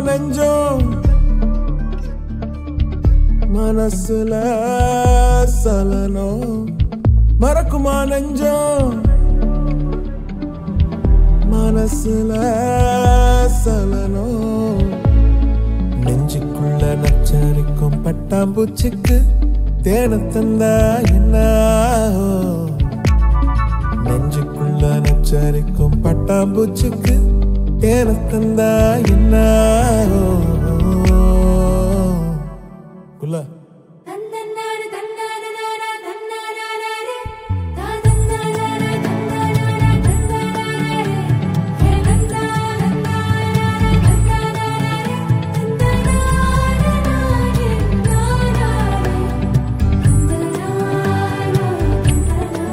நெஞ்சம் மனசுல சலனம் மறக்குமா நெஞ்சம் மனசுல சலனம் நெஞ்சுக்குள்ள நச்சரிக்கும் பட்டாம்பூச்சிக்கு தேன தந்தா என்ன நெஞ்சுக்குள்ள நச்சரிக்கும் பட்டாம்பூச்சிக்கு தேன தந்தா என்ன குள்ள தந்தன்னாரு தன்னாரனாரா தன்னாராரே தாதன்னாராரா தன்னாராரா தன்னாராரே ஹே தன்னாரனாரா தன்னாராரே தன்னாராரே நாராரே தன்னாராரே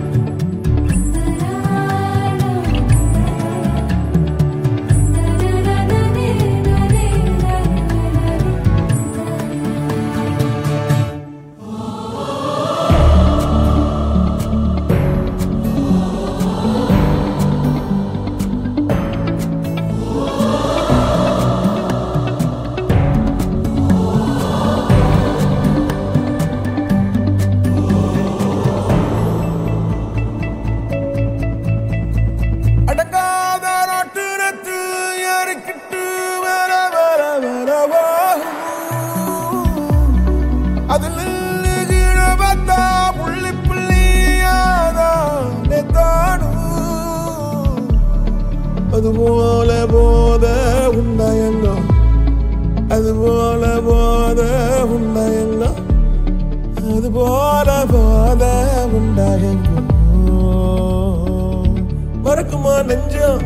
அடங்காத நாட்டுரத்து ஏறிக்கிட்டு வர வர வரவா அதில் கீழ பார்த்தா புள்ளி புள்ளியாதான் தானும் அதுபோல போத உண்டாயங்கோ அதுபோல போத உண்டாயங்கோ அதுபோல போத உண்டாயங்கோ மறக்குமா நெஞ்சம்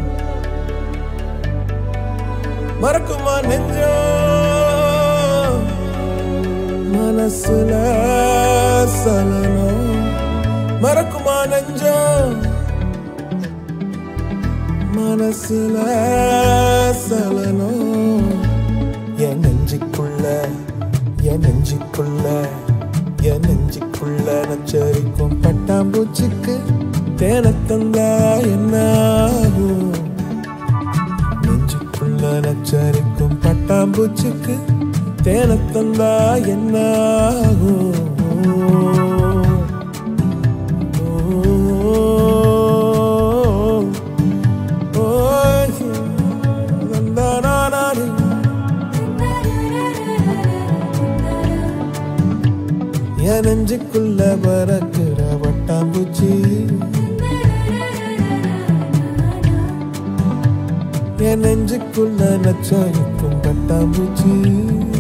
மறக்குமா நெஞ்சம் மனசுல சலனம் மறக்குமா நெஞ்சம் மனசுல சலனம் என் நெஞ்சுக்குள்ள என் நெஞ்சுக்குள்ள என் நெஞ்சுக்குள்ள நச்சரிக்கும் பட்டாம்பூச்சிக்கு தேன தந்தா என்ன ஆகும்? நெஞ்சுக்குள்ள நச்சரிக்கும் பட்டாம்பூச்சிக்கு தேன தந்தா என்ன ஆகும்? ஓ, ஓ, தந்தானானானே. என் நெஞ்சுக்குள்ள பறக்கிற வட்டாம்பூச்சி என் நெஞ்சுக்குள்ள நச்சரிக்கும் பட்டாம்பூச்சி